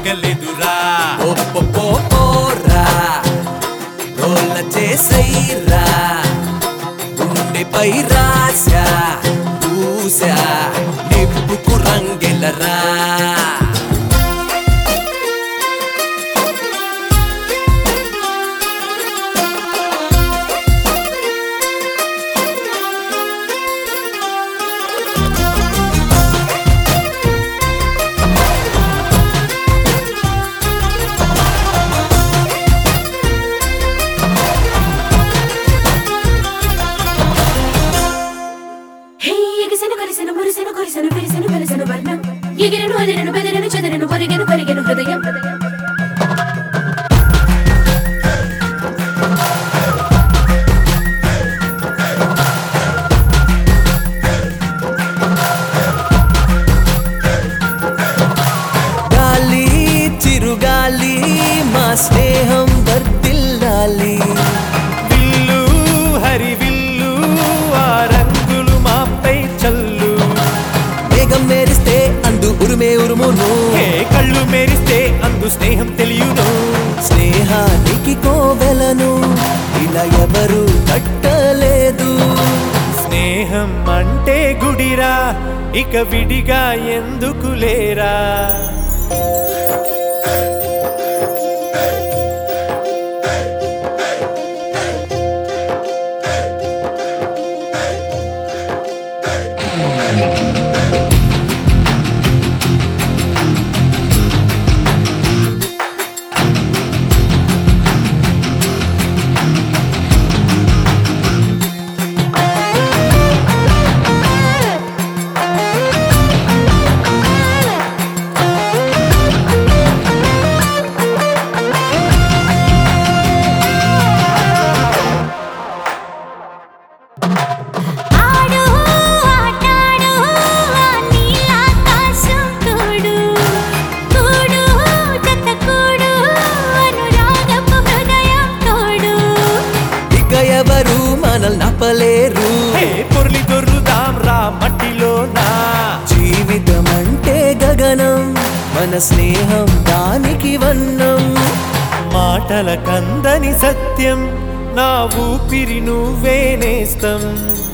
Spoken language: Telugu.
ఆగలేదురా పోరా రోల్ల చేసైరా గుండెపై రాశా పూసా నిప్పుకు రంగెలరా హే ఎగసెను కలిసెను మురిసెను కొరిసెను విరిసెను వెలసెను వర్ణం ఎగిరెను అదిరెను బెదిరెను చెదరెను పరిగెను పరిగెను హృదయం గాలి చిరుగాలి మా స్నేహం వర్తిల్లాలి విల్లు హరివిల్లు ఆ రంగులు మాపై చల్లు మేఘం మేరిస్తే అందు ఉరుమే ఉరుమును హే కళ్ళు మెరిస్తే అందు స్నేహం తెలియను స్నేహానికి కోవెలను ఇలా ఎవరు కట్టలేదు స్నేహం అంటే గుడిరా ఇక విడిగా ఎందుకు లేరా ఆడు ఆటాడు ఆ నీలాకాశం తోడు కూడు జత కూడు అనురాగపు హృదయం తోడు ఇక ఎవరు మనల్ నప్పలేరు హే పొర్లి దొర్లుదాం రా మట్టిలోనా జీవితం అంటే గగనం మన స్నేహం దానికి వన్నం మాటల కందని సత్యం నా ఊపిరి నువ్వే నేస్తం